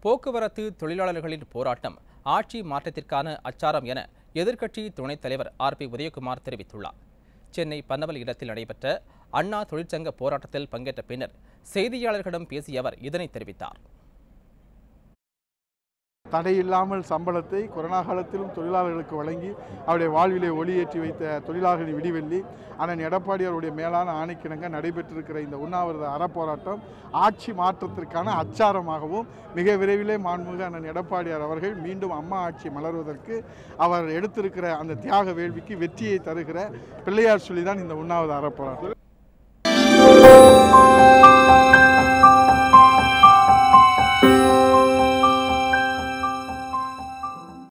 போக்குவரத்து தொழிலாளர்களின் போராட்டம் ஆட்சி மாற்றத்திற்கான அச்சாரம் என எதிர்க்கட்சி துணைத் தலைவர் ஆர் பி உதயகுமார் தெரிவித்துள்ளார் சென்னை பன்னவல் இடத்தில் நடைபெற்ற அண்ணா தொழிற்சங்க போராட்டத்தில் பங்கேற்ற பின்னர் செய்தியாளர்களிடம் பேசிய அவர் இதனை தெரிவித்தார் தடையில்லாமல் சம்பளத்தை கொரோனா காலத்திலும் தொழிலாளர்களுக்கு வழங்கி அவருடைய வாழ்விலே ஒளியேற்றி வைத்த தொழிலாளர்களின் விடிவெள்ளி அண்ணன் எடப்பாடியாருடைய மேலான ஆணைக்கிணங்க நடைபெற்றிருக்கிற இந்த உண்ணாவிரத அறப்போராட்டம் ஆட்சி மாற்றத்திற்கான அச்சாரமாகவும் மிக விரைவிலே மாண்புமிகு அண்ணன் எடப்பாடியார் அவர்கள் மீண்டும் அம்மா ஆட்சி மலர்வதற்கு அவர் எடுத்திருக்கிற அந்த தியாக வேள்விக்கு வெற்றியை தருகிற பிள்ளையார் சொல்லிதான் இந்த உண்ணாவிரத அறப்போராட்டம்